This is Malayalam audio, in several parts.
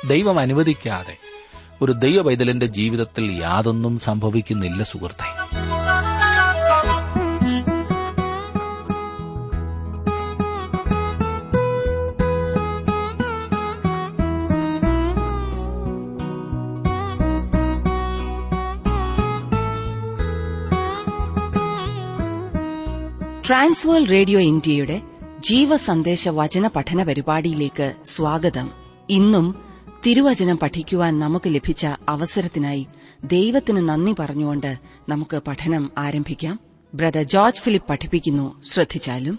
ദൈവം അനുവദിക്കാതെ ഒരു ദൈവ പൈതലിന്റെ ജീവിതത്തിൽ യാതൊന്നും സംഭവിക്കുന്നില്ല സുഹൃത്തെ ട്രാൻസ്വേൾ റേഡിയോ ഇന്ത്യയുടെ ജീവസന്ദേശ വചന പഠന പരിപാടിയിലേക്ക് സ്വാഗതം ഇന്നും തിരുവചനം പഠിക്കുവാൻ നമുക്ക് ലഭിച്ച അവസരത്തിനായി ദൈവത്തിന് നന്ദി പറഞ്ഞുകൊണ്ട് നമുക്ക് പഠനം ആരംഭിക്കാം ബ്രദർ ജോർജ് ഫിലിപ്പ് പഠിപ്പിക്കുന്നു ശ്രദ്ധിച്ചാലും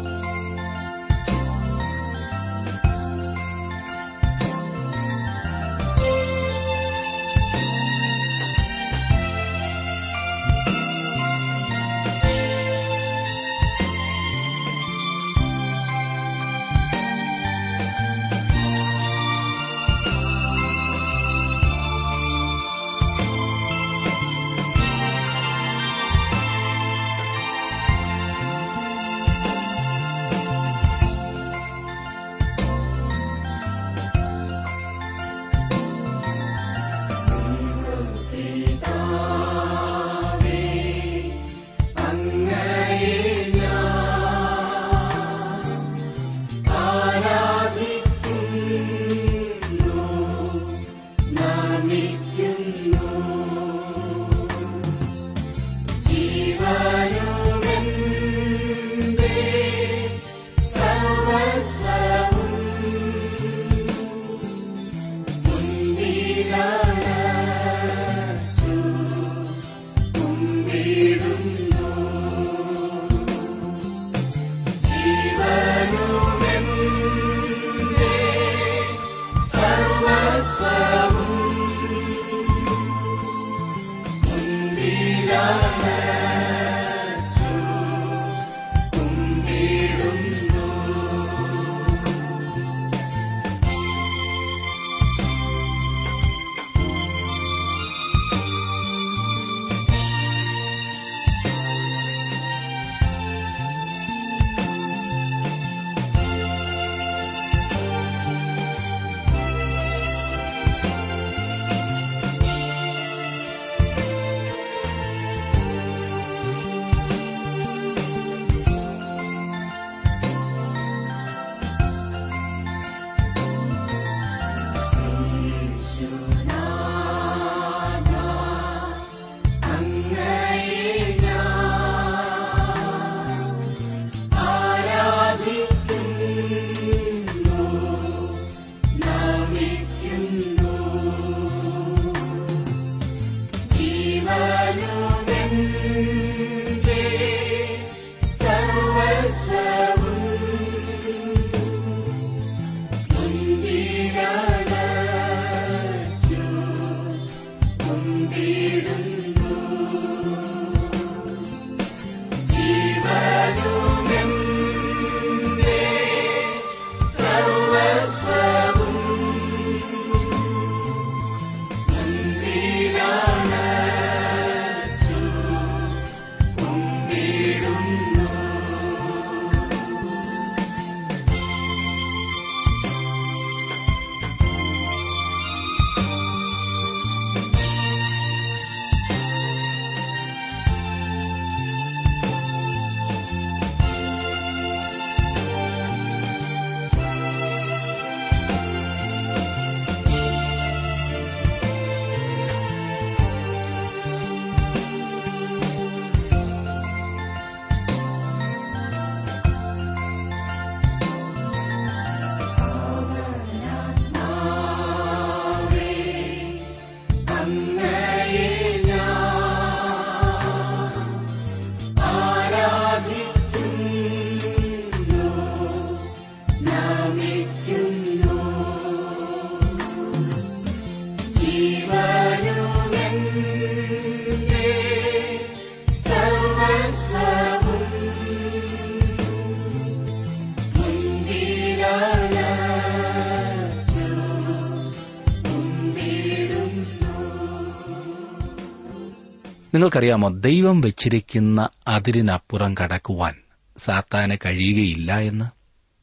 നിങ്ങൾക്കറിയാമോ ദൈവം വെച്ചിരിക്കുന്ന അതിരിനപ്പുറം കടക്കുവാൻ സാത്താന് കഴിയുകയില്ല എന്ന്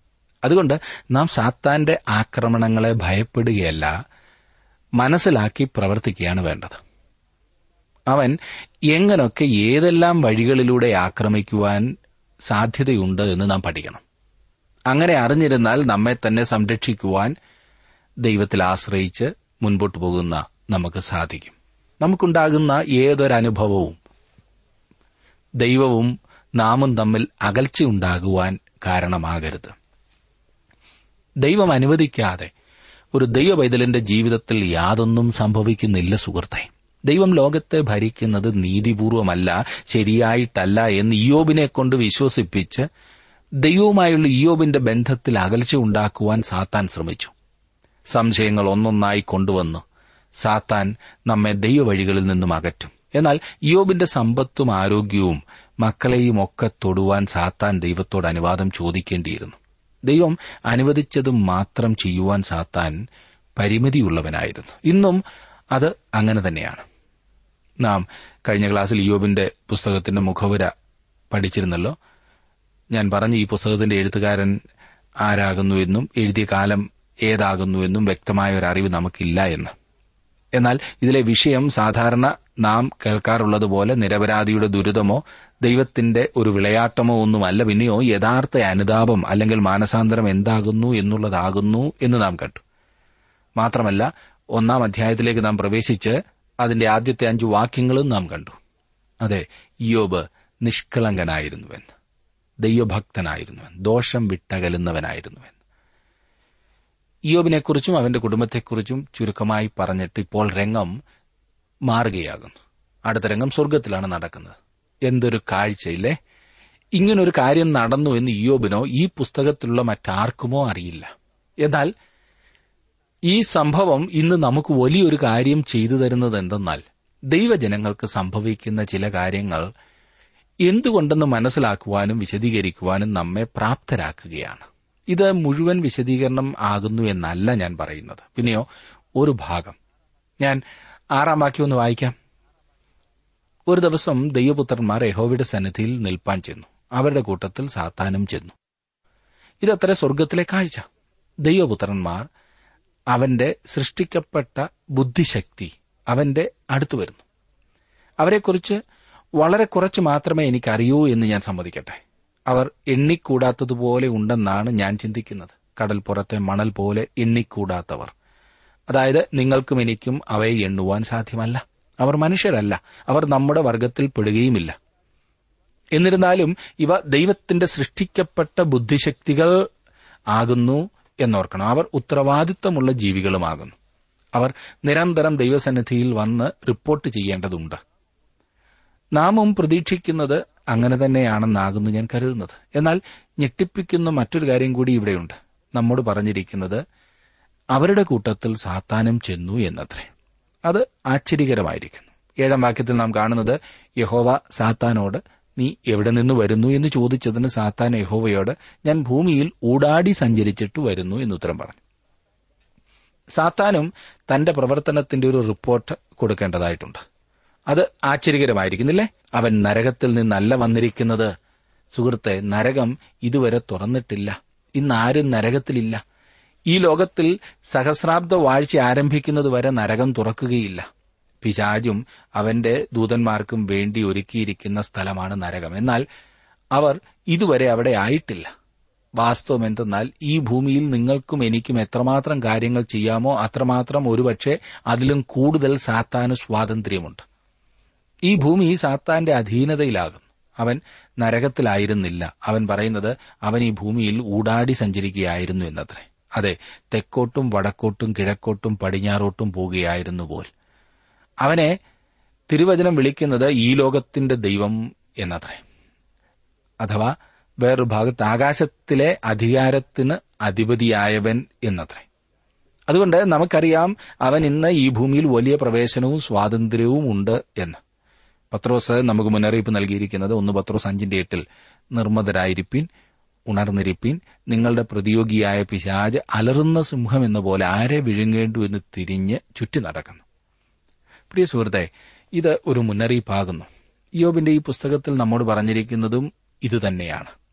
അതുകൊണ്ട് നാം സാത്താന്റെ ആക്രമണങ്ങളെ ഭയപ്പെടുകയല്ല മനസ്സിലാക്കി പ്രവർത്തിക്കുകയാണ് വേണ്ടത് അവൻ എങ്ങനൊക്കെ ഏതെല്ലാം വഴികളിലൂടെ ആക്രമിക്കുവാൻ സാധ്യതയുണ്ട് എന്ന് നാം പഠിക്കണം അങ്ങനെ അറിഞ്ഞിരുന്നാൽ നമ്മെ തന്നെ സംരക്ഷിക്കുവാൻ ദൈവത്തിൽ ആശ്രയിച്ച് മുൻപോട്ട് പോകുന്ന നമുക്ക് സാധിക്കും നമുക്കുണ്ടാകുന്ന ഏതൊരനുഭവവും ദൈവവും നാമും തമ്മിൽ അകൽച്ചയുണ്ടാകുവാൻ കാരണമാകരുത് ദൈവം അനുവദിക്കാതെ ഒരു ദൈവവൈതലിന്റെ ജീവിതത്തിൽ യാതൊന്നും സംഭവിക്കുന്നില്ല സുഹൃത്തെ ദൈവം ലോകത്തെ ഭരിക്കുന്നത് നീതിപൂർവമല്ല ശരിയായിട്ടല്ല എന്ന് ഇയോബിനെ കൊണ്ട് വിശ്വസിപ്പിച്ച് ദൈവവുമായുള്ള ഇയോബിന്റെ ബന്ധത്തിൽ അകൽച്ച ഉണ്ടാക്കുവാൻ സാത്താൻ ശ്രമിച്ചു സംശയങ്ങൾ ഒന്നൊന്നായി കൊണ്ടുവന്നു സാത്താൻ നമ്മെ ദൈവവഴികളിൽ നിന്നും അകറ്റും എന്നാൽ ഇയോബിന്റെ സമ്പത്തും ആരോഗ്യവും മക്കളെയും ഒക്കെ തൊടുവാൻ സാത്താൻ ദൈവത്തോട് അനുവാദം ചോദിക്കേണ്ടിയിരുന്നു ദൈവം അനുവദിച്ചതും മാത്രം ചെയ്യുവാൻ സാത്താൻ പരിമിതിയുള്ളവനായിരുന്നു ഇന്നും അത് അങ്ങനെ തന്നെയാണ് നാം കഴിഞ്ഞ ക്ലാസ്സിൽ ഇയോബിന്റെ പുസ്തകത്തിന്റെ മുഖവുര പഠിച്ചിരുന്നല്ലോ ഞാൻ പറഞ്ഞ ഈ പുസ്തകത്തിന്റെ എഴുത്തുകാരൻ ആരാകുന്നു എന്നും എഴുതിയ കാലം ഏതാകുന്നു എന്നും വ്യക്തമായ ഒരു അറിവ് നമുക്കില്ല എന്ന് എന്നാൽ ഇതിലെ വിഷയം സാധാരണ നാം കേൾക്കാറുള്ളതുപോലെ നിരപരാധിയുടെ ദുരിതമോ ദൈവത്തിന്റെ ഒരു വിളയാട്ടമോ ഒന്നുമല്ല പിന്നെയോ യഥാർത്ഥ അനുതാപം അല്ലെങ്കിൽ മാനസാന്തരം എന്താകുന്നു എന്നുള്ളതാകുന്നു എന്ന് നാം കണ്ടു മാത്രമല്ല ഒന്നാം അധ്യായത്തിലേക്ക് നാം പ്രവേശിച്ച് അതിന്റെ ആദ്യത്തെ അഞ്ചു വാക്യങ്ങളും നാം കണ്ടു അതെ യോബ് നിഷ്കളങ്കനായിരുന്നുവെന്ന് ദൈവഭക്തനായിരുന്നുവെന്ന് ദോഷം വിട്ടകലുന്നവനായിരുന്നുവെന്ന് ഇയോബിനെക്കുറിച്ചും അവന്റെ കുടുംബത്തെക്കുറിച്ചും ചുരുക്കമായി പറഞ്ഞിട്ട് ഇപ്പോൾ രംഗം മാറുകയാകുന്നു അടുത്ത രംഗം സ്വർഗത്തിലാണ് നടക്കുന്നത് എന്തൊരു കാഴ്ചയില്ലേ ഇങ്ങനൊരു കാര്യം നടന്നു എന്ന് ഇയോബിനോ ഈ പുസ്തകത്തിലുള്ള മറ്റാർക്കുമോ അറിയില്ല എന്നാൽ ഈ സംഭവം ഇന്ന് നമുക്ക് വലിയൊരു കാര്യം ചെയ്തു തരുന്നത് എന്തെന്നാൽ ദൈവജനങ്ങൾക്ക് സംഭവിക്കുന്ന ചില കാര്യങ്ങൾ എന്തുകൊണ്ടെന്ന് മനസ്സിലാക്കുവാനും വിശദീകരിക്കുവാനും നമ്മെ പ്രാപ്തരാക്കുകയാണ് ഇത് മുഴുവൻ വിശദീകരണം ആകുന്നു എന്നല്ല ഞാൻ പറയുന്നത് പിന്നെയോ ഒരു ഭാഗം ഞാൻ ആറാം വാക്യം ഒന്ന് വായിക്കാം ഒരു ദിവസം ദൈവപുത്രന്മാർ യഹോവയുടെ സന്നിധിയിൽ നിൽപ്പാൻ ചെന്നു അവരുടെ കൂട്ടത്തിൽ സാത്താനും ചെന്നു ഇതത്ര സ്വർഗത്തിലെ കാഴ്ച ദൈവപുത്രന്മാർ അവന്റെ സൃഷ്ടിക്കപ്പെട്ട ബുദ്ധിശക്തി അവന്റെ അടുത്തു വരുന്നു അവരെക്കുറിച്ച് വളരെ കുറച്ച് മാത്രമേ എനിക്കറിയൂ എന്ന് ഞാൻ സമ്മതിക്കട്ടെ അവർ എണ്ണിക്കൂടാത്തതുപോലെ ഉണ്ടെന്നാണ് ഞാൻ ചിന്തിക്കുന്നത് കടൽ പുറത്തെ മണൽ പോലെ എണ്ണിക്കൂടാത്തവർ അതായത് നിങ്ങൾക്കും എനിക്കും അവയെ എണ്ണുവാൻ സാധ്യമല്ല അവർ മനുഷ്യരല്ല അവർ നമ്മുടെ വർഗത്തിൽ പെടുകയുമില്ല എന്നിരുന്നാലും ഇവ ദൈവത്തിന്റെ സൃഷ്ടിക്കപ്പെട്ട ബുദ്ധിശക്തികൾ ആകുന്നു എന്നോർക്കണം അവർ ഉത്തരവാദിത്വമുള്ള ജീവികളുമാകുന്നു അവർ നിരന്തരം ദൈവസന്നിധിയിൽ വന്ന് റിപ്പോർട്ട് ചെയ്യേണ്ടതുണ്ട് നാമും പ്രതീക്ഷിക്കുന്നത് അങ്ങനെ തന്നെയാണെന്നാകുന്നു ഞാൻ കരുതുന്നത് എന്നാൽ ഞെട്ടിപ്പിക്കുന്ന മറ്റൊരു കാര്യം കൂടി ഇവിടെയുണ്ട് നമ്മോട് പറഞ്ഞിരിക്കുന്നത് അവരുടെ കൂട്ടത്തിൽ സാത്താനും ചെന്നു എന്നത്രേ അത് ആശ്ചര്യകരമായിരിക്കുന്നു ഏഴാം വാക്യത്തിൽ നാം കാണുന്നത് യഹോവ സാത്താനോട് നീ എവിടെ നിന്ന് വരുന്നു എന്ന് ചോദിച്ചതിന് സാത്താൻ യഹോവയോട് ഞാൻ ഭൂമിയിൽ ഊടാടി സഞ്ചരിച്ചിട്ട് വരുന്നു എന്ന് ഉത്തരം പറഞ്ഞു സാത്താനും തന്റെ പ്രവർത്തനത്തിന്റെ ഒരു റിപ്പോർട്ട് കൊടുക്കേണ്ടതായിട്ടുണ്ട് അത് ആശ്ചര്യകരമായിരിക്കുന്നില്ലേ അവൻ നരകത്തിൽ നിന്നല്ല വന്നിരിക്കുന്നത് സുഹൃത്തെ നരകം ഇതുവരെ തുറന്നിട്ടില്ല ഇന്ന് ആരും നരകത്തിലില്ല ഈ ലോകത്തിൽ സഹസ്രാബ്ദ വാഴ്ച ആരംഭിക്കുന്നത് വരെ നരകം തുറക്കുകയില്ല പിശാജും അവന്റെ ദൂതന്മാർക്കും വേണ്ടി ഒരുക്കിയിരിക്കുന്ന സ്ഥലമാണ് നരകം എന്നാൽ അവർ ഇതുവരെ അവിടെ ആയിട്ടില്ല വാസ്തവം എന്തെന്നാൽ ഈ ഭൂമിയിൽ നിങ്ങൾക്കും എനിക്കും എത്രമാത്രം കാര്യങ്ങൾ ചെയ്യാമോ അത്രമാത്രം ഒരുപക്ഷെ അതിലും കൂടുതൽ സാത്താന് സ്വാതന്ത്ര്യമുണ്ട് ഈ ഭൂമി സാത്താന്റെ അധീനതയിലാകുന്നു അവൻ നരകത്തിലായിരുന്നില്ല അവൻ പറയുന്നത് അവൻ ഈ ഭൂമിയിൽ ഊടാടി സഞ്ചരിക്കുകയായിരുന്നു എന്നത്രേ അതെ തെക്കോട്ടും വടക്കോട്ടും കിഴക്കോട്ടും പടിഞ്ഞാറോട്ടും പോവുകയായിരുന്നു പോൽ അവനെ തിരുവചനം വിളിക്കുന്നത് ഈ ലോകത്തിന്റെ ദൈവം എന്നത്രേ അഥവാ വേറൊരു ഭാഗത്ത് ആകാശത്തിലെ അധികാരത്തിന് അധിപതിയായവൻ എന്നത്രേ അതുകൊണ്ട് നമുക്കറിയാം അവൻ ഇന്ന് ഈ ഭൂമിയിൽ വലിയ പ്രവേശനവും സ്വാതന്ത്ര്യവും ഉണ്ട് എന്ന് പത്രോസ് നമുക്ക് മുന്നറിയിപ്പ് നൽകിയിരിക്കുന്നത് ഒന്ന് പത്രോസ് അഞ്ചിന്റെ എട്ടിൽ നിർമ്മതരായിരിപ്പിൻ ഉണർന്നിരിപ്പിൻ നിങ്ങളുടെ പ്രതിയോഗിയായ പിശാജ് അലറുന്ന സിംഹം എന്ന പോലെ ആരെ വിഴുങ്ങേണ്ടു എന്ന് തിരിഞ്ഞ് ചുറ്റി നടക്കുന്നു പ്രിയ സുഹൃത്തെ ഇത് ഒരു മുന്നറിയിപ്പാകുന്നു യോബിന്റെ ഈ പുസ്തകത്തിൽ നമ്മോട് പറഞ്ഞിരിക്കുന്നതും ഇതുതന്നെയാണ്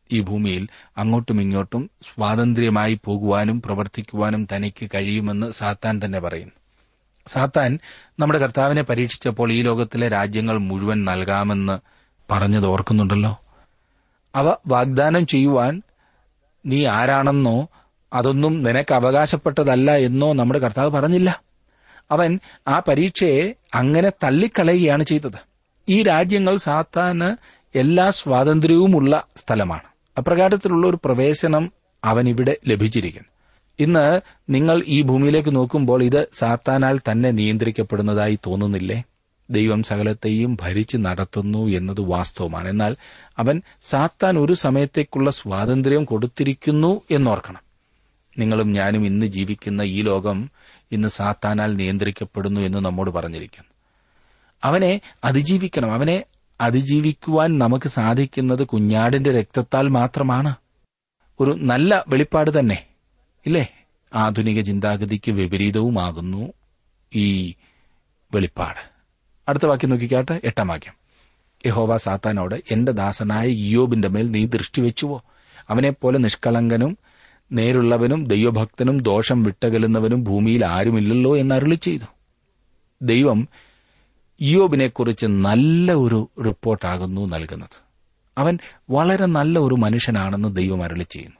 ഈ ഭൂമിയിൽ അങ്ങോട്ടും ഇങ്ങോട്ടും സ്വാതന്ത്ര്യമായി പോകുവാനും പ്രവർത്തിക്കുവാനും തനിക്ക് കഴിയുമെന്ന് സാത്താൻ തന്നെ പറയുന്നു സാത്താൻ നമ്മുടെ കർത്താവിനെ പരീക്ഷിച്ചപ്പോൾ ഈ ലോകത്തിലെ രാജ്യങ്ങൾ മുഴുവൻ നൽകാമെന്ന് പറഞ്ഞത് ഓർക്കുന്നുണ്ടല്ലോ അവ വാഗ്ദാനം ചെയ്യുവാൻ നീ ആരാണെന്നോ അതൊന്നും നിനക്ക് അവകാശപ്പെട്ടതല്ല എന്നോ നമ്മുടെ കർത്താവ് പറഞ്ഞില്ല അവൻ ആ പരീക്ഷയെ അങ്ങനെ തള്ളിക്കളയുകയാണ് ചെയ്തത് ഈ രാജ്യങ്ങൾ സാത്താന് എല്ലാ സ്വാതന്ത്ര്യവുമുള്ള സ്ഥലമാണ് അപ്രകാരത്തിലുള്ള ഒരു പ്രവേശനം അവനിവിടെ ലഭിച്ചിരിക്കുന്നു ഇന്ന് നിങ്ങൾ ഈ ഭൂമിയിലേക്ക് നോക്കുമ്പോൾ ഇത് സാത്താനാൽ തന്നെ നിയന്ത്രിക്കപ്പെടുന്നതായി തോന്നുന്നില്ലേ ദൈവം സകലത്തെയും ഭരിച്ച് നടത്തുന്നു എന്നത് വാസ്തവമാണ് എന്നാൽ അവൻ സാത്താൻ ഒരു സമയത്തേക്കുള്ള സ്വാതന്ത്ര്യം കൊടുത്തിരിക്കുന്നു എന്നോർക്കണം നിങ്ങളും ഞാനും ഇന്ന് ജീവിക്കുന്ന ഈ ലോകം ഇന്ന് സാത്താനാൽ നിയന്ത്രിക്കപ്പെടുന്നു എന്ന് നമ്മോട് പറഞ്ഞിരിക്കുന്നു അവനെ അതിജീവിക്കണം അവനെ അതിജീവിക്കുവാൻ നമുക്ക് സാധിക്കുന്നത് കുഞ്ഞാടിന്റെ രക്തത്താൽ മാത്രമാണ് ഒരു നല്ല വെളിപ്പാട് തന്നെ ഇല്ലേ ആധുനിക ചിന്താഗതിക്ക് വിപരീതവുമാകുന്നു ഈ വെളിപ്പാട് അടുത്ത വാക്യം നോക്കിക്കാട്ടെ എട്ടാം വാക്യം യഹോവ സാത്താനോട് എന്റെ ദാസനായ ഇയോബിന്റെ മേൽ നീ ദൃഷ്ടിവെച്ചുവോ അവനെപ്പോലെ നിഷ്കളങ്കനും നേരുള്ളവനും ദൈവഭക്തനും ദോഷം വിട്ടകലുന്നവനും ഭൂമിയിൽ ആരുമില്ലല്ലോ എന്ന് അരുളി ചെയ്തു ദൈവം ഇയോബിനെക്കുറിച്ച് നല്ല ഒരു റിപ്പോർട്ടാകുന്നു നൽകുന്നത് അവൻ വളരെ നല്ല ഒരു മനുഷ്യനാണെന്ന് ദൈവം അരളി ചെയ്യുന്നു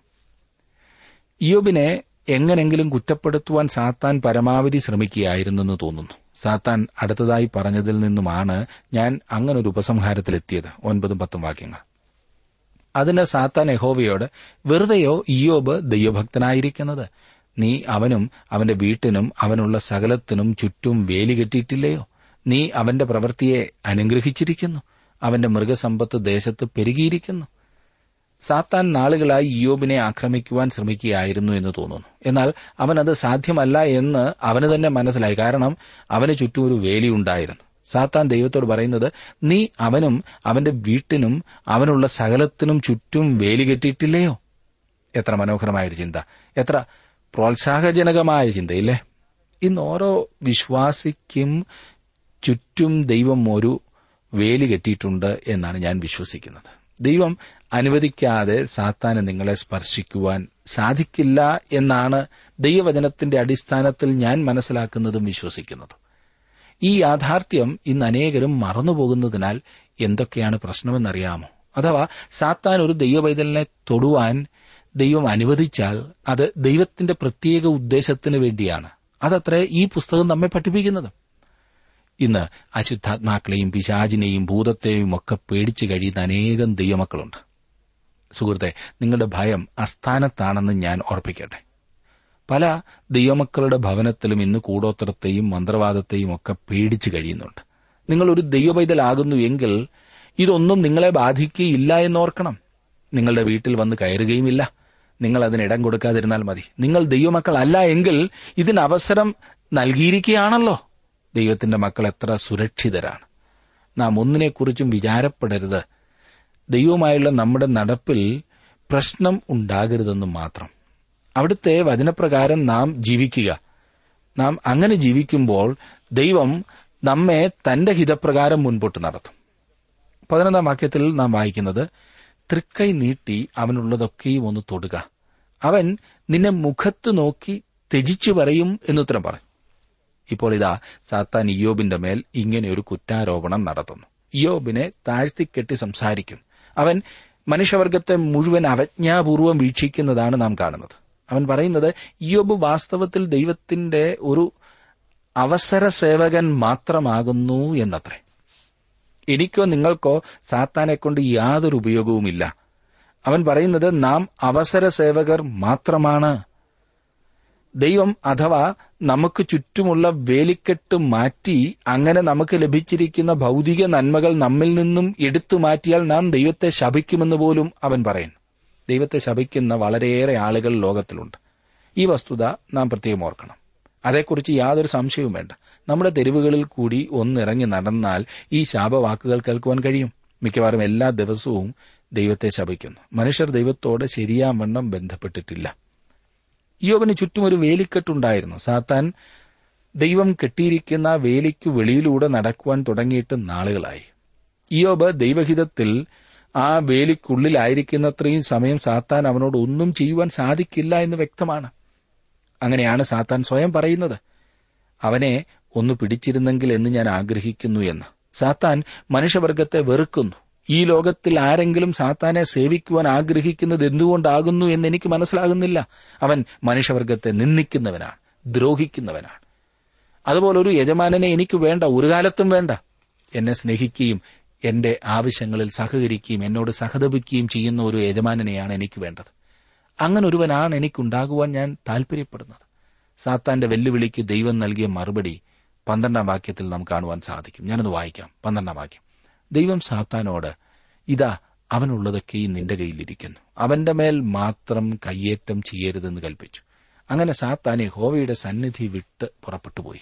ഇയോബിനെ എങ്ങനെങ്കിലും കുറ്റപ്പെടുത്തുവാൻ സാത്താൻ പരമാവധി ശ്രമിക്കുകയായിരുന്നെന്ന് തോന്നുന്നു സാത്താൻ അടുത്തതായി പറഞ്ഞതിൽ നിന്നുമാണ് ഞാൻ അങ്ങനൊരു ഉപസംഹാരത്തിലെത്തിയത് ഒൻപതും പത്തും വാക്യങ്ങൾ അതിന് സാത്താൻ യഹോവയോട് വെറുതെയോ ഇയോബ് ദൈവഭക്തനായിരിക്കുന്നത് നീ അവനും അവന്റെ വീട്ടിനും അവനുള്ള സകലത്തിനും ചുറ്റും വേലി കെട്ടിയിട്ടില്ലയോ നീ അവന്റെ പ്രവൃത്തിയെ അനുഗ്രഹിച്ചിരിക്കുന്നു അവന്റെ മൃഗസമ്പത്ത് ദേശത്ത് പെരുകിയിരിക്കുന്നു സാത്താൻ നാളുകളായി ഇയോബിനെ ആക്രമിക്കുവാൻ ശ്രമിക്കുകയായിരുന്നു എന്ന് തോന്നുന്നു എന്നാൽ അവൻ അത് സാധ്യമല്ല എന്ന് അവന് തന്നെ മനസ്സിലായി കാരണം അവന് ചുറ്റും ഒരു വേലിയുണ്ടായിരുന്നു സാത്താൻ ദൈവത്തോട് പറയുന്നത് നീ അവനും അവന്റെ വീട്ടിനും അവനുള്ള സകലത്തിനും ചുറ്റും വേലി കെട്ടിയിട്ടില്ലയോ എത്ര മനോഹരമായൊരു ചിന്ത എത്ര പ്രോത്സാഹജനകമായ ചിന്തയില്ലേ ഇന്ന് ഓരോ വിശ്വാസിക്കും ചുറ്റും ദൈവം ഒരു വേലി കെട്ടിയിട്ടുണ്ട് എന്നാണ് ഞാൻ വിശ്വസിക്കുന്നത് ദൈവം അനുവദിക്കാതെ സാത്താന് നിങ്ങളെ സ്പർശിക്കുവാൻ സാധിക്കില്ല എന്നാണ് ദൈവവചനത്തിന്റെ അടിസ്ഥാനത്തിൽ ഞാൻ മനസ്സിലാക്കുന്നതും വിശ്വസിക്കുന്നതും ഈ യാഥാർത്ഥ്യം ഇന്ന് അനേകരും മറന്നുപോകുന്നതിനാൽ എന്തൊക്കെയാണ് പ്രശ്നമെന്നറിയാമോ അഥവാ സാത്താൻ ഒരു ദൈവവൈതലിനെ തൊടുവാൻ ദൈവം അനുവദിച്ചാൽ അത് ദൈവത്തിന്റെ പ്രത്യേക ഉദ്ദേശത്തിന് വേണ്ടിയാണ് അതത്രേ ഈ പുസ്തകം നമ്മെ പഠിപ്പിക്കുന്നത് ഇന്ന് അശുദ്ധാത്മാക്കളെയും പിശാചിനെയും ഭൂതത്തെയും ഒക്കെ പേടിച്ചു കഴിയുന്ന അനേകം ദൈവമക്കളുണ്ട് സുഹൃത്തെ നിങ്ങളുടെ ഭയം അസ്ഥാനത്താണെന്ന് ഞാൻ ഓർപ്പിക്കട്ടെ പല ദൈവമക്കളുടെ ഭവനത്തിലും ഇന്ന് കൂടോത്രത്തെയും മന്ത്രവാദത്തെയും ഒക്കെ പേടിച്ചു കഴിയുന്നുണ്ട് നിങ്ങൾ ഒരു ദൈവപൈതലാകുന്നു എങ്കിൽ ഇതൊന്നും നിങ്ങളെ ബാധിക്കുകയില്ല എന്നോർക്കണം നിങ്ങളുടെ വീട്ടിൽ വന്ന് കയറുകയുമില്ല നിങ്ങൾ അതിന് ഇടം കൊടുക്കാതിരുന്നാൽ മതി നിങ്ങൾ ദൈവമക്കളല്ല എങ്കിൽ ഇതിന് അവസരം നൽകിയിരിക്കുകയാണല്ലോ ദൈവത്തിന്റെ മക്കൾ എത്ര സുരക്ഷിതരാണ് നാം ഒന്നിനെക്കുറിച്ചും വിചാരപ്പെടരുത് ദൈവമായുള്ള നമ്മുടെ നടപ്പിൽ പ്രശ്നം ഉണ്ടാകരുതെന്ന് മാത്രം അവിടുത്തെ വചനപ്രകാരം നാം ജീവിക്കുക നാം അങ്ങനെ ജീവിക്കുമ്പോൾ ദൈവം നമ്മെ തന്റെ ഹിതപ്രകാരം മുൻപോട്ട് നടത്തും പതിനൊന്നാം വാക്യത്തിൽ നാം വായിക്കുന്നത് തൃക്കൈ നീട്ടി അവനുള്ളതൊക്കെയും ഒന്ന് തൊടുക അവൻ നിന്നെ മുഖത്ത് നോക്കി ത്യജിച്ചു പറയും എന്നുത്തരം പറയും ഇപ്പോൾ ഇതാ സാത്താൻ ഇയോബിന്റെ മേൽ ഇങ്ങനെ ഒരു കുറ്റാരോപണം നടത്തുന്നു ഇയോബിനെ താഴ്ത്തിക്കെട്ടി സംസാരിക്കും അവൻ മനുഷ്യവർഗത്തെ മുഴുവൻ അവജ്ഞാപൂർവം വീക്ഷിക്കുന്നതാണ് നാം കാണുന്നത് അവൻ പറയുന്നത് ഇയോബ് വാസ്തവത്തിൽ ദൈവത്തിന്റെ ഒരു അവസര സേവകൻ മാത്രമാകുന്നു എന്നത്രേ എനിക്കോ നിങ്ങൾക്കോ സാത്താനെക്കൊണ്ട് യാതൊരു ഉപയോഗവുമില്ല അവൻ പറയുന്നത് നാം അവസര സേവകർ മാത്രമാണ് ദൈവം അഥവാ നമുക്ക് ചുറ്റുമുള്ള വേലിക്കെട്ട് മാറ്റി അങ്ങനെ നമുക്ക് ലഭിച്ചിരിക്കുന്ന ഭൗതിക നന്മകൾ നമ്മിൽ നിന്നും എടുത്തു മാറ്റിയാൽ നാം ദൈവത്തെ ശപിക്കുമെന്ന് പോലും അവൻ പറയുന്നു ദൈവത്തെ ശപിക്കുന്ന വളരെയേറെ ആളുകൾ ലോകത്തിലുണ്ട് ഈ വസ്തുത നാം പ്രത്യേകം ഓർക്കണം അതേക്കുറിച്ച് യാതൊരു സംശയവും വേണ്ട നമ്മുടെ തെരുവുകളിൽ കൂടി ഒന്നിറങ്ങി നടന്നാൽ ഈ ശാപവാക്കുകൾ കേൾക്കുവാൻ കഴിയും മിക്കവാറും എല്ലാ ദിവസവും ദൈവത്തെ ശപിക്കുന്നു മനുഷ്യർ ദൈവത്തോട് ശരിയാവണ്ണം ബന്ധപ്പെട്ടിട്ടില്ല യോബിന് ചുറ്റും ഒരു വേലിക്കെട്ടുണ്ടായിരുന്നു സാത്താൻ ദൈവം കെട്ടിയിരിക്കുന്ന വേലിക്കു വെളിയിലൂടെ നടക്കുവാൻ തുടങ്ങിയിട്ട് നാളുകളായി ഇയോബ് ദൈവഹിതത്തിൽ ആ വേലിക്കുള്ളിലായിരിക്കുന്നത്രയും സമയം സാത്താൻ അവനോട് ഒന്നും ചെയ്യുവാൻ സാധിക്കില്ല എന്ന് വ്യക്തമാണ് അങ്ങനെയാണ് സാത്താൻ സ്വയം പറയുന്നത് അവനെ ഒന്ന് പിടിച്ചിരുന്നെങ്കിൽ എന്ന് ഞാൻ ആഗ്രഹിക്കുന്നു എന്ന് സാത്താൻ മനുഷ്യവർഗത്തെ വെറുക്കുന്നു ഈ ലോകത്തിൽ ആരെങ്കിലും സാത്താനെ സേവിക്കുവാൻ ആഗ്രഹിക്കുന്നത് എന്തുകൊണ്ടാകുന്നു എന്ന് എനിക്ക് മനസ്സിലാകുന്നില്ല അവൻ മനുഷ്യവർഗത്തെ നിന്ദിക്കുന്നവനാണ് ദ്രോഹിക്കുന്നവനാണ് അതുപോലെ ഒരു യജമാനനെ എനിക്ക് വേണ്ട ഒരു കാലത്തും വേണ്ട എന്നെ സ്നേഹിക്കുകയും എന്റെ ആവശ്യങ്ങളിൽ സഹകരിക്കുകയും എന്നോട് സഹതപിക്കുകയും ചെയ്യുന്ന ഒരു യജമാനനെയാണ് എനിക്ക് വേണ്ടത് അങ്ങനെ ഒരുവനാണ് എനിക്കുണ്ടാകുവാൻ ഞാൻ താൽപര്യപ്പെടുന്നത് സാത്താന്റെ വെല്ലുവിളിക്ക് ദൈവം നൽകിയ മറുപടി പന്ത്രണ്ടാം വാക്യത്തിൽ നമുക്ക് കാണുവാൻ സാധിക്കും ഞാനത് വായിക്കാം പന്ത്രണ്ടാം വാക്യം ദൈവം സാത്താനോട് ഇതാ അവനുള്ളതൊക്കെയും നിന്റെ കയ്യിലിരിക്കുന്നു അവന്റെ മേൽ മാത്രം കയ്യേറ്റം ചെയ്യരുതെന്ന് കൽപ്പിച്ചു അങ്ങനെ സാത്താൻ യഹോവയുടെ സന്നിധി വിട്ട് പുറപ്പെട്ടുപോയി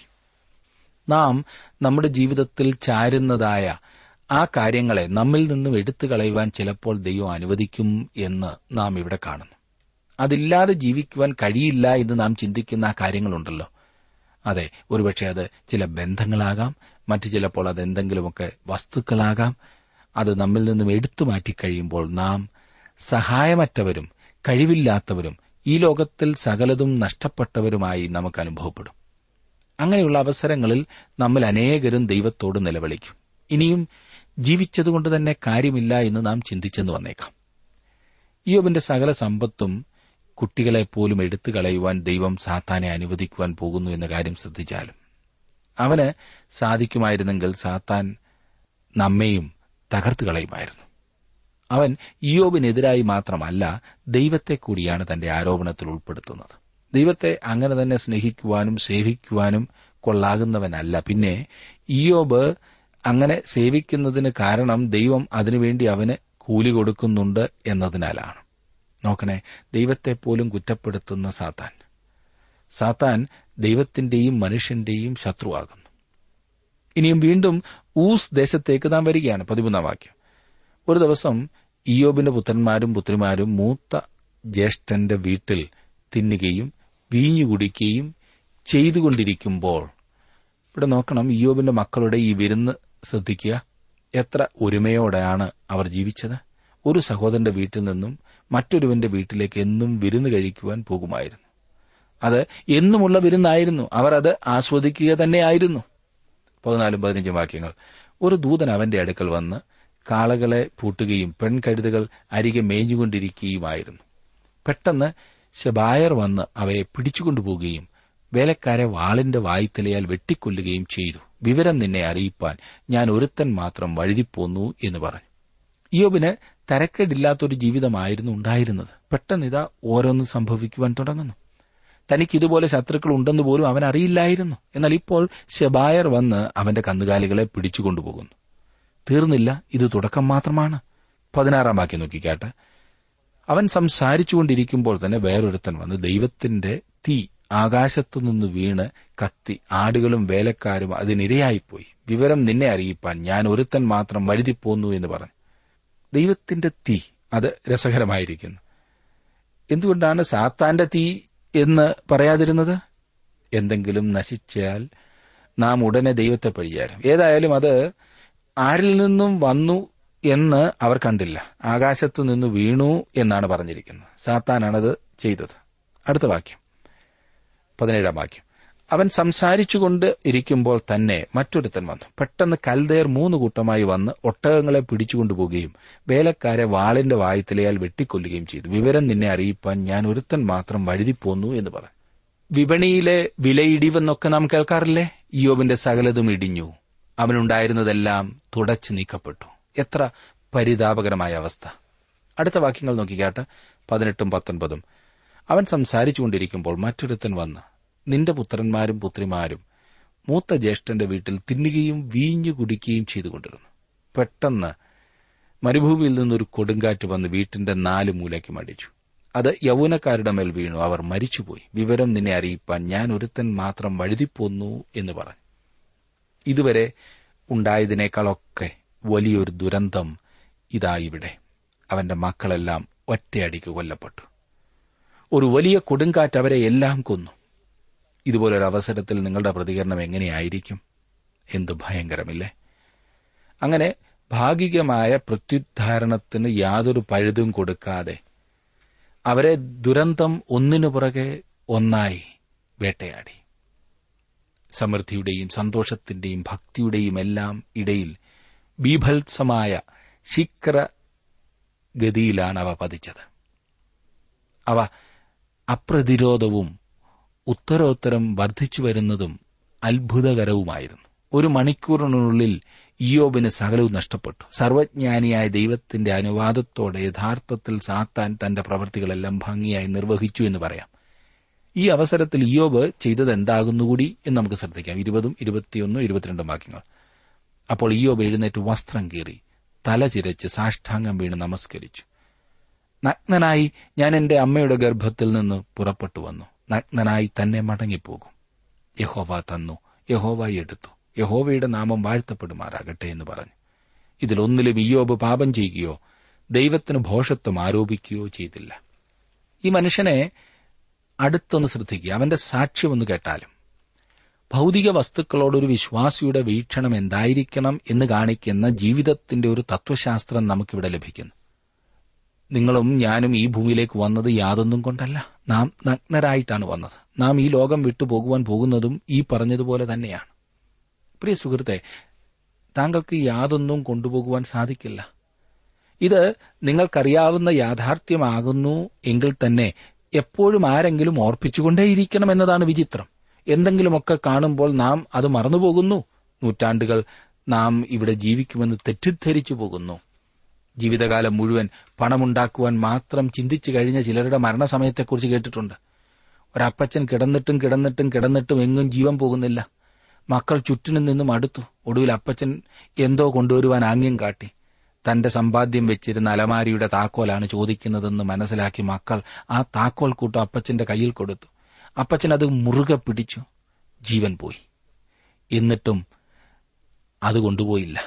നാം നമ്മുടെ ജീവിതത്തിൽ ചാരുന്നതായ ആ കാര്യങ്ങളെ നമ്മിൽ നിന്നും എടുത്തു കളയുവാൻ ചിലപ്പോൾ ദൈവം അനുവദിക്കും എന്ന് നാം ഇവിടെ കാണുന്നു അതില്ലാതെ ജീവിക്കുവാൻ കഴിയില്ല എന്ന് നാം ചിന്തിക്കുന്ന ആ കാര്യങ്ങളുണ്ടല്ലോ അതെ ഒരുപക്ഷെ അത് ചില ബന്ധങ്ങളാകാം മറ്റു ചിലപ്പോൾ അത് എന്തെങ്കിലുമൊക്കെ വസ്തുക്കളാകാം അത് നമ്മിൽ നിന്നും എടുത്തു മാറ്റിക്കഴിയുമ്പോൾ നാം സഹായമറ്റവരും കഴിവില്ലാത്തവരും ഈ ലോകത്തിൽ സകലതും നഷ്ടപ്പെട്ടവരുമായി നമുക്ക് അനുഭവപ്പെടും അങ്ങനെയുള്ള അവസരങ്ങളിൽ നമ്മൾ അനേകരും ദൈവത്തോട് നിലവിളിക്കും ഇനിയും ജീവിച്ചതുകൊണ്ട് തന്നെ കാര്യമില്ല എന്ന് നാം ചിന്തിച്ചെന്ന് വന്നേക്കാം യോബിന്റെ സകല സമ്പത്തും കുട്ടികളെ പോലും എടുത്തു കളയുവാൻ ദൈവം സാത്താനെ അനുവദിക്കുവാൻ പോകുന്നു എന്ന കാര്യം ശ്രദ്ധിച്ചാലും അവന് സാധിക്കുമായിരുന്നെങ്കിൽ സാത്താൻ നമ്മെയും തകർത്തു കളയുമായിരുന്നു അവൻ ഇയോബിനെതിരായി മാത്രമല്ല ദൈവത്തെ കൂടിയാണ് തന്റെ ആരോപണത്തിൽ ഉൾപ്പെടുത്തുന്നത് ദൈവത്തെ അങ്ങനെ തന്നെ സ്നേഹിക്കുവാനും സേവിക്കുവാനും കൊള്ളാകുന്നവനല്ല പിന്നെ ഇയോബ് അങ്ങനെ സേവിക്കുന്നതിന് കാരണം ദൈവം അതിനുവേണ്ടി അവന് കൂലി കൊടുക്കുന്നുണ്ട് എന്നതിനാലാണ് നോക്കണേ ദൈവത്തെ പോലും കുറ്റപ്പെടുത്തുന്ന സാത്താൻ സാത്താൻ ദൈവത്തിന്റെയും മനുഷ്യന്റെയും ശത്രുവാകുന്നു ഇനിയും വീണ്ടും ഊസ് ദേശത്തേക്ക് നാം വരികയാണ് പതിമൂന്നാം വാക്യം ഒരു ദിവസം ഇയോബിന്റെ പുത്രന്മാരും പുത്രിമാരും മൂത്ത ജ്യേഷ്ഠന്റെ വീട്ടിൽ തിന്നുകയും വീഞ്ഞു കുടിക്കുകയും ചെയ്തുകൊണ്ടിരിക്കുമ്പോൾ ഇവിടെ നോക്കണം ഇയോബിന്റെ മക്കളുടെ ഈ വിരുന്ന് ശ്രദ്ധിക്കുക എത്ര ഒരുമയോടെയാണ് അവർ ജീവിച്ചത് ഒരു സഹോദരന്റെ വീട്ടിൽ നിന്നും മറ്റൊരുവന്റെ വീട്ടിലേക്ക് എന്നും വിരുന്ന് കഴിക്കുവാൻ പോകുമായിരുന്നു അത് എന്നുമുള്ള വിരുന്നായിരുന്നു അവർ അത് ആസ്വദിക്കുക തന്നെയായിരുന്നു പതിനാലും പതിനഞ്ചും വാക്യങ്ങൾ ഒരു ദൂതൻ അവന്റെ അടുക്കൽ വന്ന് കാളകളെ പൂട്ടുകയും പെൺകഴുതുകൾ അരികെ മേഞ്ഞുകൊണ്ടിരിക്കുകയുമായിരുന്നു പെട്ടെന്ന് ശബായർ വന്ന് അവയെ പിടിച്ചുകൊണ്ടുപോകുകയും വേലക്കാരെ വാളിന്റെ വായ്ത്തലയാൽ വെട്ടിക്കൊല്ലുകയും ചെയ്തു വിവരം നിന്നെ അറിയിപ്പാൻ ഞാൻ ഒരുത്തൻ മാത്രം വഴുതിപ്പോന്നു എന്ന് പറഞ്ഞു ഇയോബിന് തരക്കേടില്ലാത്തൊരു ജീവിതമായിരുന്നു ഉണ്ടായിരുന്നത് പെട്ടെന്ന് ഇതാ ഓരോന്നും സംഭവിക്കുവാൻ തുടങ്ങുന്നു തനിക്ക് ഇതുപോലെ ശത്രുക്കൾ ഉണ്ടെന്ന് പോലും അവൻ അറിയില്ലായിരുന്നു എന്നാൽ ഇപ്പോൾ ഷെബായർ വന്ന് അവന്റെ കന്നുകാലികളെ പിടിച്ചുകൊണ്ടുപോകുന്നു തീർന്നില്ല ഇത് തുടക്കം മാത്രമാണ് പതിനാറാം വാക്യം നോക്കിക്കാട്ടെ അവൻ സംസാരിച്ചുകൊണ്ടിരിക്കുമ്പോൾ തന്നെ വേറൊരുത്തൻ വന്ന് ദൈവത്തിന്റെ തീ ആകാശത്തുനിന്ന് വീണ് കത്തി ആടുകളും വേലക്കാരും അതിനിരയായിപ്പോയി വിവരം നിന്നെ അറിയിപ്പാൻ ഞാൻ ഒരുത്തൻ മാത്രം വഴുതിപ്പോന്നു എന്ന് പറഞ്ഞു ദൈവത്തിന്റെ തീ അത് രസകരമായിരിക്കുന്നു എന്തുകൊണ്ടാണ് സാത്താന്റെ തീ എന്ന് പറയാതിരുന്നത് എന്തെങ്കിലും നശിച്ചാൽ നാം ഉടനെ ദൈവത്തെ പഴിയാരും ഏതായാലും അത് ആരിൽ നിന്നും വന്നു എന്ന് അവർ കണ്ടില്ല ആകാശത്തു നിന്ന് വീണു എന്നാണ് പറഞ്ഞിരിക്കുന്നത് സാത്താനാണത് ചെയ്തത് അടുത്ത വാക്യം പതിനേഴാം വാക്യം അവൻ സംസാരിച്ചുകൊണ്ട് ഇരിക്കുമ്പോൾ തന്നെ മറ്റൊരുത്തൻ വന്നു പെട്ടെന്ന് കൽദേർ മൂന്ന് കൂട്ടമായി വന്ന് ഒട്ടകങ്ങളെ പിടിച്ചുകൊണ്ടുപോവുകയും വേലക്കാരെ വാളിന്റെ വായത്തിലയാൽ വെട്ടിക്കൊല്ലുകയും ചെയ്തു വിവരം നിന്നെ അറിയിപ്പാൻ ഞാൻ ഒരുത്തൻ മാത്രം വഴുതിപ്പോന്നു എന്ന് പറഞ്ഞു വിപണിയിലെ വിലയിടിവെന്നൊക്കെ നാം കേൾക്കാറില്ലേ യോബിന്റെ സകലതും ഇടിഞ്ഞു അവനുണ്ടായിരുന്നതെല്ലാം തുടച്ചു നീക്കപ്പെട്ടു എത്ര പരിതാപകരമായ അവസ്ഥ അടുത്ത വാക്യങ്ങൾ നോക്കിക്കാട്ട് പതിനെട്ടും പത്തൊൻപതും അവൻ സംസാരിച്ചുകൊണ്ടിരിക്കുമ്പോൾ മറ്റൊരുത്തൻ വന്ന് നിന്റെ പുത്രന്മാരും പുത്രിമാരും മൂത്ത ജ്യേഷ്ഠന്റെ വീട്ടിൽ തിന്നുകയും വീഞ്ഞു കുടിക്കുകയും ചെയ്തുകൊണ്ടിരുന്നു പെട്ടെന്ന് മരുഭൂമിയിൽ നിന്നൊരു കൊടുങ്കാറ്റ് വന്ന് വീട്ടിന്റെ നാല് മൂലയ്ക്ക് മടിച്ചു അത് യൗവനക്കാരുടെ മേൽ വീണു അവർ മരിച്ചുപോയി വിവരം നിന്നെ അറിയിപ്പാൻ ഞാൻ ഒരുത്തൻ മാത്രം വഴുതിപ്പോന്നു എന്ന് പറഞ്ഞു ഇതുവരെ ഉണ്ടായതിനേക്കാളൊക്കെ വലിയൊരു ദുരന്തം ഇതാ ഇവിടെ അവന്റെ മക്കളെല്ലാം ഒറ്റയടിക്ക് കൊല്ലപ്പെട്ടു ഒരു വലിയ കൊടുങ്കാറ്റ് അവരെ എല്ലാം കൊന്നു ഇതുപോലൊരു അവസരത്തിൽ നിങ്ങളുടെ പ്രതികരണം എങ്ങനെയായിരിക്കും എന്തു ഭയങ്കരമില്ലേ അങ്ങനെ ഭാഗികമായ പ്രത്യുദ്ധാരണത്തിന് യാതൊരു പഴുതും കൊടുക്കാതെ അവരെ ദുരന്തം ഒന്നിനു പുറകെ ഒന്നായി വേട്ടയാടി സമൃദ്ധിയുടെയും സന്തോഷത്തിന്റെയും ഭക്തിയുടെയും എല്ലാം ഇടയിൽ ബീഭത്സമായ ശീഘ്രഗതിയിലാണ് അവ പതിച്ചത് അവ അപ്രതിരോധവും ഉത്തരോത്തരം വർദ്ധിച്ചു വരുന്നതും അത്ഭുതകരവുമായിരുന്നു ഒരു മണിക്കൂറിനുള്ളിൽ ഇയോബിന് സകലവും നഷ്ടപ്പെട്ടു സർവജ്ഞാനിയായ ദൈവത്തിന്റെ അനുവാദത്തോടെ യഥാർത്ഥത്തിൽ സാത്താൻ തന്റെ പ്രവൃത്തികളെല്ലാം ഭംഗിയായി നിർവഹിച്ചു എന്ന് പറയാം ഈ അവസരത്തിൽ ഇയോബ് ചെയ്തത് എന്താകുന്നുകൂടി എന്ന് നമുക്ക് ശ്രദ്ധിക്കാം ഇരുപതും ഇരുപത്തിയൊന്നും ഇരുപത്തിരണ്ടും വാക്യങ്ങൾ അപ്പോൾ ഇയോബ് എഴുന്നേറ്റ് വസ്ത്രം കീറി തല ചിരച്ച് സാഷ്ടാംഗം വീണ് നമസ്കരിച്ചു നഗ്നനായി ഞാൻ എന്റെ അമ്മയുടെ ഗർഭത്തിൽ നിന്ന് പുറപ്പെട്ടു വന്നു നഗ്നനായി തന്നെ മടങ്ങിപ്പോകും യഹോവ തന്നു യഹോവ എടുത്തു യഹോവയുടെ നാമം വാഴ്ത്തപ്പെടുമാറാകട്ടെ എന്ന് പറഞ്ഞു ഇതിലൊന്നിലും ഇയോബ് പാപം ചെയ്യുകയോ ദൈവത്തിന് ഭോഷത്വം ആരോപിക്കുകയോ ചെയ്തില്ല ഈ മനുഷ്യനെ അടുത്തൊന്ന് ശ്രദ്ധിക്കുക അവന്റെ സാക്ഷ്യമൊന്ന് കേട്ടാലും ഭൗതിക വസ്തുക്കളോടൊരു വിശ്വാസിയുടെ വീക്ഷണം എന്തായിരിക്കണം എന്ന് കാണിക്കുന്ന ജീവിതത്തിന്റെ ഒരു തത്വശാസ്ത്രം നമുക്കിവിടെ ലഭിക്കുന്നു നിങ്ങളും ഞാനും ഈ ഭൂമിയിലേക്ക് വന്നത് യാതൊന്നും കൊണ്ടല്ല നാം നഗ്നരായിട്ടാണ് വന്നത് നാം ഈ ലോകം വിട്ടുപോകുവാൻ പോകുന്നതും ഈ പറഞ്ഞതുപോലെ തന്നെയാണ് പ്രിയ സുഹൃത്തെ താങ്കൾക്ക് യാതൊന്നും കൊണ്ടുപോകുവാൻ സാധിക്കില്ല ഇത് നിങ്ങൾക്കറിയാവുന്ന യാഥാർത്ഥ്യമാകുന്നു എങ്കിൽ തന്നെ എപ്പോഴും ആരെങ്കിലും ഓർപ്പിച്ചുകൊണ്ടേയിരിക്കണം എന്നതാണ് വിചിത്രം എന്തെങ്കിലുമൊക്കെ കാണുമ്പോൾ നാം അത് മറന്നുപോകുന്നു നൂറ്റാണ്ടുകൾ നാം ഇവിടെ ജീവിക്കുമെന്ന് തെറ്റിദ്ധരിച്ചു പോകുന്നു ജീവിതകാലം മുഴുവൻ പണമുണ്ടാക്കുവാൻ മാത്രം ചിന്തിച്ചു കഴിഞ്ഞ ചിലരുടെ മരണസമയത്തെക്കുറിച്ച് കേട്ടിട്ടുണ്ട് ഒരപ്പച്ചൻ കിടന്നിട്ടും കിടന്നിട്ടും കിടന്നിട്ടും എങ്ങും ജീവൻ പോകുന്നില്ല മക്കൾ ചുറ്റിനും നിന്നും അടുത്തു ഒടുവിൽ അപ്പച്ചൻ എന്തോ കൊണ്ടുവരുവാൻ ആംഗ്യം കാട്ടി തന്റെ സമ്പാദ്യം വെച്ചിരുന്ന അലമാരിയുടെ താക്കോലാണ് ചോദിക്കുന്നതെന്ന് മനസ്സിലാക്കി മക്കൾ ആ താക്കോൽ കൂട്ടം അപ്പച്ചന്റെ കയ്യിൽ കൊടുത്തു അപ്പച്ചൻ അത് മുറുകെ പിടിച്ചു ജീവൻ പോയി എന്നിട്ടും അത് കൊണ്ടുപോയില്ല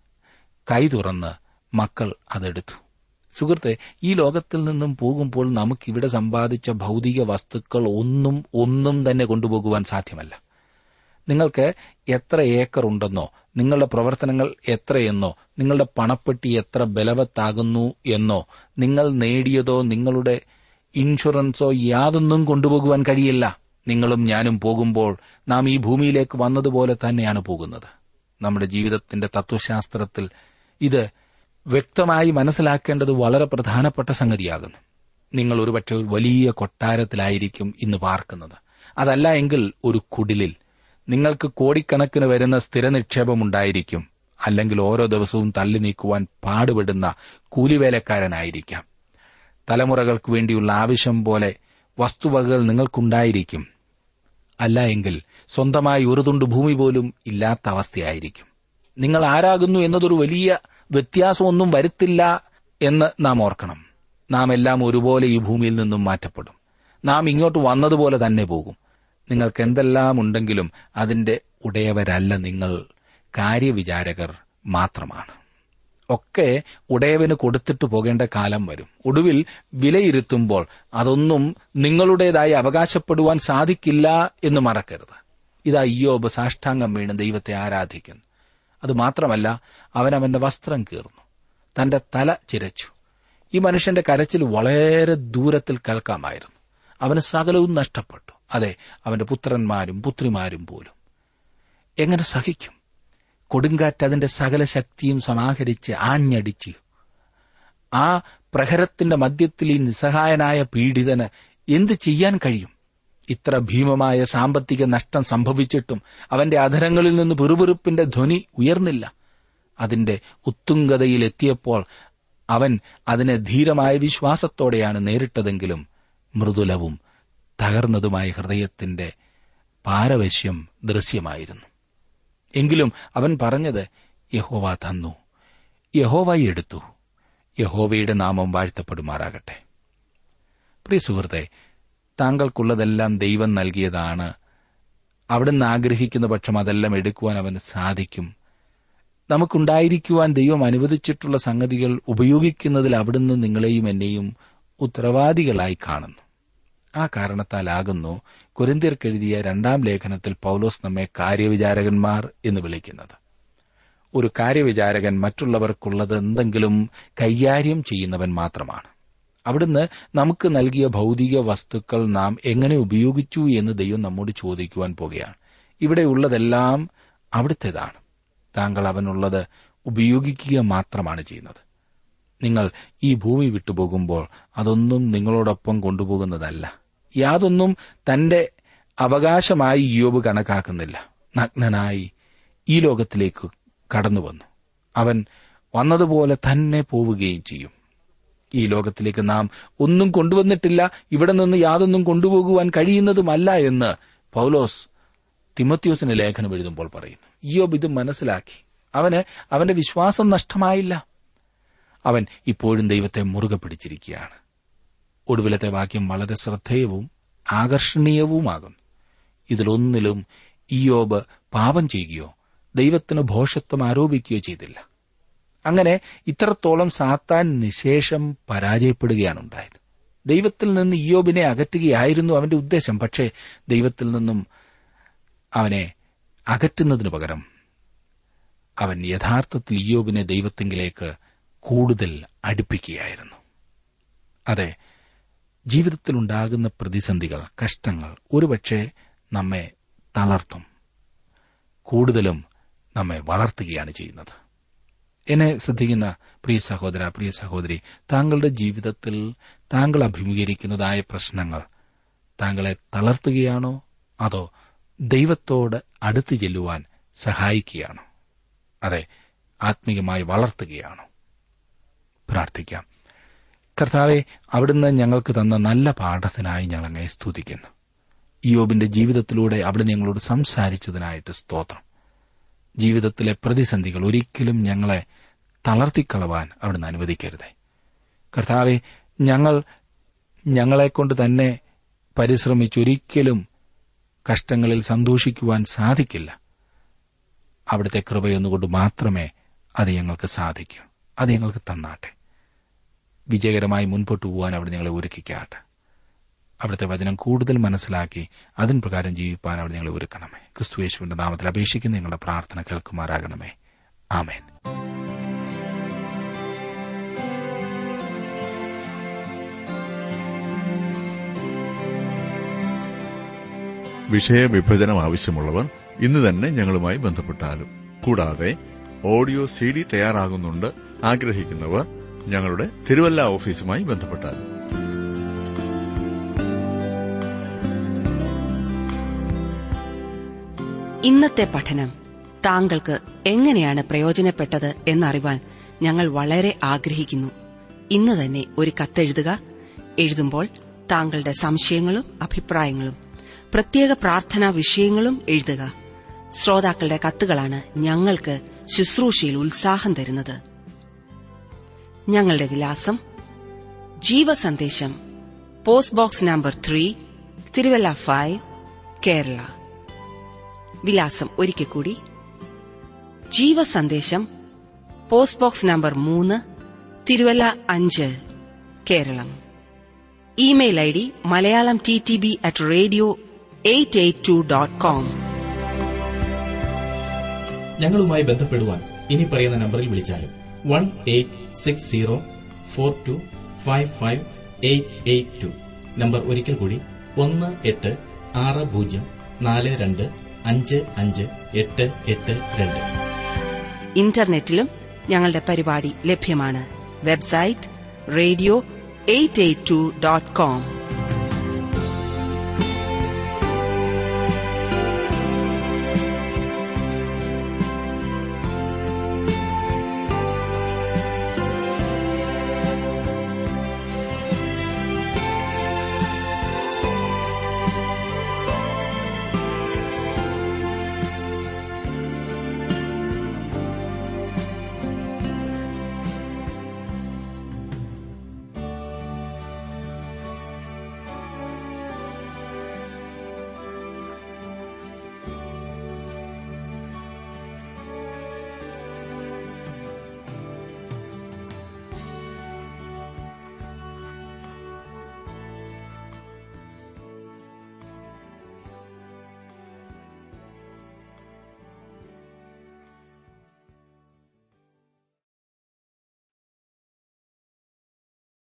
കൈ തുറന്ന് മക്കൾ അതെടുത്തു സുഹൃത്തെ ഈ ലോകത്തിൽ നിന്നും പോകുമ്പോൾ നമുക്കിവിടെ സമ്പാദിച്ച ഭൗതിക വസ്തുക്കൾ ഒന്നും ഒന്നും തന്നെ കൊണ്ടുപോകുവാൻ സാധ്യമല്ല നിങ്ങൾക്ക് എത്ര ഏക്കർ ഉണ്ടെന്നോ നിങ്ങളുടെ പ്രവർത്തനങ്ങൾ എത്രയെന്നോ നിങ്ങളുടെ പണപ്പെട്ടി എത്ര ബലവത്താകുന്നു എന്നോ നിങ്ങൾ നേടിയതോ നിങ്ങളുടെ ഇൻഷുറൻസോ യാതൊന്നും കൊണ്ടുപോകുവാൻ കഴിയില്ല നിങ്ങളും ഞാനും പോകുമ്പോൾ നാം ഈ ഭൂമിയിലേക്ക് വന്നതുപോലെ തന്നെയാണ് പോകുന്നത് നമ്മുടെ ജീവിതത്തിന്റെ തത്വശാസ്ത്രത്തിൽ ഇത് വ്യക്തമായി മനസ്സിലാക്കേണ്ടത് വളരെ പ്രധാനപ്പെട്ട സംഗതിയാകുന്നു നിങ്ങൾ ഒരുപക്ഷെ ഒരു വലിയ കൊട്ടാരത്തിലായിരിക്കും ഇന്ന് പാർക്കുന്നത് അതല്ല എങ്കിൽ ഒരു കുടിലിൽ നിങ്ങൾക്ക് കോടിക്കണക്കിന് വരുന്ന സ്ഥിര നിക്ഷേപമുണ്ടായിരിക്കും അല്ലെങ്കിൽ ഓരോ ദിവസവും തള്ളി നീക്കുവാൻ പാടുപെടുന്ന കൂലിവേലക്കാരനായിരിക്കാം തലമുറകൾക്ക് വേണ്ടിയുള്ള ആവശ്യം പോലെ വസ്തുവകകൾ നിങ്ങൾക്കുണ്ടായിരിക്കും അല്ല എങ്കിൽ സ്വന്തമായി ഒരു തുണ്ട് ഭൂമി പോലും ഇല്ലാത്ത അവസ്ഥയായിരിക്കും നിങ്ങൾ ആരാകുന്നു എന്നതൊരു വലിയ വ്യത്യാസമൊന്നും വരുത്തില്ല എന്ന് നാം ഓർക്കണം നാം എല്ലാം ഒരുപോലെ ഈ ഭൂമിയിൽ നിന്നും മാറ്റപ്പെടും നാം ഇങ്ങോട്ട് വന്നതുപോലെ തന്നെ പോകും നിങ്ങൾക്ക് എന്തെല്ലാം ഉണ്ടെങ്കിലും അതിന്റെ ഉടയവരല്ല നിങ്ങൾ കാര്യവിചാരകർ മാത്രമാണ് ഒക്കെ ഉടയവന് കൊടുത്തിട്ട് പോകേണ്ട കാലം വരും ഒടുവിൽ വിലയിരുത്തുമ്പോൾ അതൊന്നും നിങ്ങളുടേതായി അവകാശപ്പെടുവാൻ സാധിക്കില്ല എന്ന് മറക്കരുത് ഇതാ അയ്യോബ് സാഷ്ടാംഗം വീണ് ദൈവത്തെ ആരാധിക്കുന്നു അത് മാത്രമല്ല അവൻ അവന്റെ വസ്ത്രം കീർന്നു തന്റെ തല ചിരച്ചു ഈ മനുഷ്യന്റെ കരച്ചിൽ വളരെ ദൂരത്തിൽ കേൾക്കാമായിരുന്നു അവന് സകലവും നഷ്ടപ്പെട്ടു അതെ അവന്റെ പുത്രന്മാരും പുത്രിമാരും പോലും എങ്ങനെ സഹിക്കും കൊടുങ്കാറ്റ് അതിന്റെ സകല ശക്തിയും സമാഹരിച്ച് ആഞ്ഞടിച്ചു ആ പ്രഹരത്തിന്റെ മധ്യത്തിൽ ഈ നിസ്സഹായനായ പീഡിതന് എന്ത് ചെയ്യാൻ കഴിയും ഇത്ര ഭീമമായ സാമ്പത്തിക നഷ്ടം സംഭവിച്ചിട്ടും അവന്റെ അധരങ്ങളിൽ നിന്ന് പിറുപിറുപ്പിന്റെ ധ്വനി ഉയർന്നില്ല അതിന്റെ ഉത്തുംഗതയിൽ എത്തിയപ്പോൾ അവൻ അതിനെ ധീരമായ വിശ്വാസത്തോടെയാണ് നേരിട്ടതെങ്കിലും മൃദുലവും തകർന്നതുമായ ഹൃദയത്തിന്റെ പാരവശ്യം ദൃശ്യമായിരുന്നു എങ്കിലും അവൻ പറഞ്ഞത് യഹോവ തന്നു യഹോവ എടുത്തു യഹോവയുടെ നാമം വാഴ്ത്തപ്പെടുമാറാകട്ടെ പ്രിയ സുഹൃത്തെ താങ്കൾക്കുള്ളതെല്ലാം ദൈവം നൽകിയതാണ് അവിടുന്ന് ആഗ്രഹിക്കുന്ന പക്ഷം അതെല്ലാം എടുക്കുവാൻ അവന് സാധിക്കും നമുക്കുണ്ടായിരിക്കുവാൻ ദൈവം അനുവദിച്ചിട്ടുള്ള സംഗതികൾ ഉപയോഗിക്കുന്നതിൽ അവിടുന്ന് നിങ്ങളെയും എന്നെയും ഉത്തരവാദികളായി കാണുന്നു ആ കാരണത്താലാകുന്നു കുരിന്തിയർക്കെഴുതിയ രണ്ടാം ലേഖനത്തിൽ പൌലോസ് നമ്മെ കാര്യവിചാരകന്മാർ എന്ന് വിളിക്കുന്നത് ഒരു കാര്യവിചാരകൻ മറ്റുള്ളവർക്കുള്ളത് എന്തെങ്കിലും കൈകാര്യം ചെയ്യുന്നവൻ മാത്രമാണ് അവിടുന്ന് നമുക്ക് നൽകിയ ഭൗതിക വസ്തുക്കൾ നാം എങ്ങനെ ഉപയോഗിച്ചു എന്ന് ദൈവം നമ്മോട് ചോദിക്കുവാൻ പോകുകയാണ് ഇവിടെയുള്ളതെല്ലാം അവിടുത്തേതാണ് താങ്കൾ അവനുള്ളത് ഉപയോഗിക്കുക മാത്രമാണ് ചെയ്യുന്നത് നിങ്ങൾ ഈ ഭൂമി വിട്ടുപോകുമ്പോൾ അതൊന്നും നിങ്ങളോടൊപ്പം കൊണ്ടുപോകുന്നതല്ല യാതൊന്നും തന്റെ അവകാശമായി യോബ് കണക്കാക്കുന്നില്ല നഗ്നനായി ഈ ലോകത്തിലേക്ക് കടന്നുവന്നു അവൻ വന്നതുപോലെ തന്നെ പോവുകയും ചെയ്യും ഈ ലോകത്തിലേക്ക് നാം ഒന്നും കൊണ്ടുവന്നിട്ടില്ല ഇവിടെ നിന്ന് യാതൊന്നും കൊണ്ടുപോകുവാൻ കഴിയുന്നതുമല്ല എന്ന് പൗലോസ് തിമത്യോസിന് ലേഖനം എഴുതുമ്പോൾ പറയുന്നു യോബ് ഇത് മനസ്സിലാക്കി അവന് അവന്റെ വിശ്വാസം നഷ്ടമായില്ല അവൻ ഇപ്പോഴും ദൈവത്തെ മുറുകെ പിടിച്ചിരിക്കുകയാണ് ഒടുവിലത്തെ വാക്യം വളരെ ശ്രദ്ധേയവും ആകർഷണീയവുമാകുന്നു ഇതിലൊന്നിലും ഇയോബ് പാപം ചെയ്യുകയോ ദൈവത്തിന് ഭോഷത്വം ആരോപിക്കുകയോ ചെയ്തില്ല അങ്ങനെ ഇത്രത്തോളം സാത്താൻ നിശേഷം പരാജയപ്പെടുകയാണ് ഉണ്ടായത് ദൈവത്തിൽ നിന്ന് ഇയോബിനെ അകറ്റുകയായിരുന്നു അവന്റെ ഉദ്ദേശം പക്ഷേ ദൈവത്തിൽ നിന്നും അവനെ അകറ്റുന്നതിനു പകരം അവൻ യഥാർത്ഥത്തിൽ ഇയോബിനെ ദൈവത്തെങ്കിലേക്ക് കൂടുതൽ അടുപ്പിക്കുകയായിരുന്നു അതെ ജീവിതത്തിലുണ്ടാകുന്ന പ്രതിസന്ധികൾ കഷ്ടങ്ങൾ ഒരുപക്ഷെ നമ്മെ തളർത്തും കൂടുതലും നമ്മെ വളർത്തുകയാണ് ചെയ്യുന്നത് എന്നെ ശ്രദ്ധിക്കുന്ന പ്രിയ സഹോദര പ്രിയ സഹോദരി താങ്കളുടെ ജീവിതത്തിൽ താങ്കൾ അഭിമുഖീകരിക്കുന്നതായ പ്രശ്നങ്ങൾ താങ്കളെ തളർത്തുകയാണോ അതോ ദൈവത്തോട് അടുത്തു ചെല്ലുവാൻ സഹായിക്കുകയാണോ അതെ ആത്മീയമായി വളർത്തുകയാണോ പ്രാർത്ഥിക്കാം കർത്താവെ അവിടുന്ന് ഞങ്ങൾക്ക് തന്ന നല്ല പാഠത്തിനായി ഞങ്ങളങ്ങെ സ്തുതിക്കുന്നു യോബിന്റെ ജീവിതത്തിലൂടെ അവിടെ ഞങ്ങളോട് സംസാരിച്ചതിനായിട്ട് സ്തോത്രം ജീവിതത്തിലെ പ്രതിസന്ധികൾ ഒരിക്കലും ഞങ്ങളെ തളർത്തിക്കളവാൻ അവിടുന്ന് അനുവദിക്കരുതേ കർത്താവെ ഞങ്ങൾ ഞങ്ങളെക്കൊണ്ട് തന്നെ പരിശ്രമിച്ചൊരിക്കലും കഷ്ടങ്ങളിൽ സന്തോഷിക്കുവാൻ സാധിക്കില്ല അവിടുത്തെ കൃപയൊന്നുകൊണ്ട് മാത്രമേ അത് ഞങ്ങൾക്ക് സാധിക്കൂ അത് ഞങ്ങൾക്ക് തന്നാട്ടെ വിജയകരമായി മുൻപോട്ട് പോകാൻ അവിടെ ഞങ്ങളെ ഒരുക്കിക്കാട്ടെ അവിടുത്തെ വചനം കൂടുതൽ മനസ്സിലാക്കി അതിൻ പ്രകാരം ജീവിപ്പാൻ അവിടെ ഞങ്ങളെ ഒരുക്കണമേ ക്രിസ്തുയേശുവിന്റെ നാമത്തിൽ അപേക്ഷിക്കുന്ന ഞങ്ങളുടെ പ്രാർത്ഥന കേൾക്കുമാറാകണമേ ആമേൻ വിഷയവിഭജനം ആവശ്യമുള്ളവർ ഇന്ന് തന്നെ ഞങ്ങളുമായി ബന്ധപ്പെട്ടാലും കൂടാതെ ഓഡിയോ സി ഡി തയ്യാറാകുന്നുണ്ട് ആഗ്രഹിക്കുന്നവർ ഞങ്ങളുടെ തിരുവല്ല ഓഫീസുമായി ബന്ധപ്പെട്ടാലും ഇന്നത്തെ പഠനം താങ്കൾക്ക് എങ്ങനെയാണ് പ്രയോജനപ്പെട്ടത് എന്നറിവാൻ ഞങ്ങൾ വളരെ ആഗ്രഹിക്കുന്നു ഇന്ന് തന്നെ ഒരു കത്തെഴുതുക എഴുതുമ്പോൾ താങ്കളുടെ സംശയങ്ങളും അഭിപ്രായങ്ങളും പ്രത്യേക പ്രാർത്ഥനാ വിഷയങ്ങളും എഴുതുക ശ്രോതാക്കളുടെ കത്തുകളാണ് ഞങ്ങൾക്ക് ശുശ്രൂഷയിൽ ഉത്സാഹം തരുന്നത് ഞങ്ങളുടെ വിലാസം ജീവസന്ദേശം post box number three Thiruvalla five Kerala വിലാസം ഒരിക്കൽ കൂടി ജീവസന്ദേശം പോസ്റ്റ് ബോക്സ് നമ്പർ മൂന്ന് തിരുവല്ല അഞ്ച് Keralam email I D Malayalam T T B at radio eight eight two dot com ഞങ്ങളുമായി ബന്ധപ്പെടുവാൻ ഇനി പറയുന്ന നമ്പറിൽ വിളിച്ചാലും one eight six zero four two five five eight eight two number ഒരിക്കൽ കൂടി ഒന്ന് എട്ട് ആറ് പൂജ്യം നാല് രണ്ട് അഞ്ച് അഞ്ച് എട്ട് എട്ട് രണ്ട് ഇന്റർനെറ്റിലും ഞങ്ങളുടെ പരിപാടി ലഭ്യമാണ് website radio eight eight two dot com